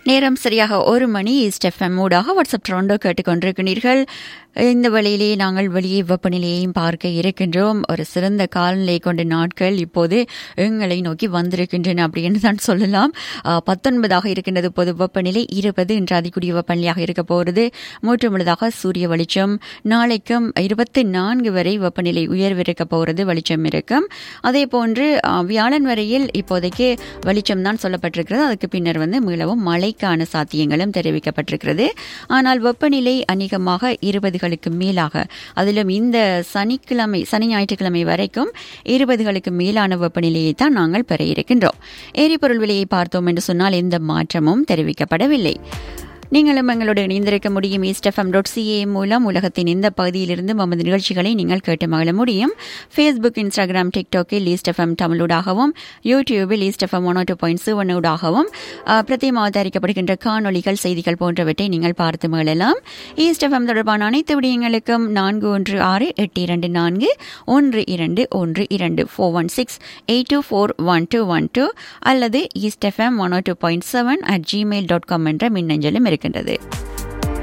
நேரம் சரியாக ஒரு மணி ஈஸ்ட் எஃப்எம் ஊடாக வாட்ஸ்அப் ட்ரோண்டோ கேட்டுக்கொண்டிருக்கிறீர்கள் இந்த வழியிலே நாங்கள் வெளியே வெப்பநிலையையும் பார்க்க இருக்கின்றோம் ஒரு சிறந்த காலநிலை கொண்ட நாட்கள் இப்போது எங்களை நோக்கி வந்திருக்கின்றன அப்படின்னு தான் சொல்லலாம் பத்தொன்பதாக இருக்கின்றது பொது வெப்பநிலை இருபது இன்று அதிகூடிய வெப்பநிலையாக இருக்க போகிறது மூன்று முழுதாக சூரிய வெளிச்சம் நாளைக்கும் இருபத்தி நான்கு வரை வெப்பநிலை உயர்வு இருக்க போகிறது வெளிச்சம் இருக்கும் அதே போன்று வியாழன் வரையில் இப்போதைக்கு வெளிச்சம் தான் சொல்லப்பட்டிருக்கிறது அதுக்கு பின்னர் வந்து மீளவும் மழைக்கான சாத்தியங்களும் தெரிவிக்கப்பட்டிருக்கிறது ஆனால் வெப்பநிலை அநேகமாக இருபதுகளுக்கு மேலாக அதிலும் இந்த சனிக்கிழமை சனி ஞாயிற்றுக்கிழமை வரைக்கும் இருபதுகளுக்கு மேலான வெப்பநிலையை தான் நாங்கள் பெற இருக்கின்றோம் எரிபொருள் விலையை பார்த்தோம் என்று சொன்னால் எந்த மாற்றமும் தெரிவிக்கப்படவில்லை நீங்களும் எங்களோடு இணைந்திருக்க முடியும் ஈஸ்டெஃப்எம் டாட் சிஏ மூலம் உலகத்தின் இந்த பகுதியிலிருந்து நமது நிகழ்ச்சிகளை நீங்கள் கேட்டு மகிழ முடியும் ஃபேஸ்புக் இன்ஸ்டாகிராம் டிக்டாக்கில் ஈஸ்டெஃப்எம் தமிழூடாகவும் யூடியூபில் ஈஸ்டெஃப்எம் ஒன் டூ பாயிண்ட் செவனூடாகவும் பிரத்தியமாக தயாரிக்கப்படுகின்ற காணொலிகள் செய்திகள் போன்றவற்றை நீங்கள் பார்த்து மகிழலாம் ஈஸ்டெஃப்எம் தொடர்பான அனைத்து விடயங்களுக்கும் நான்கு ஒன்று ஆறு எட்டு இரண்டு நான்கு ஒன்று இரண்டு ஒன்று இரண்டு four one six eight two four one two one two அல்லது East FM one two point seven at Gmail dot com என்ற மின்னஞ்சலும் இருக்கின்றது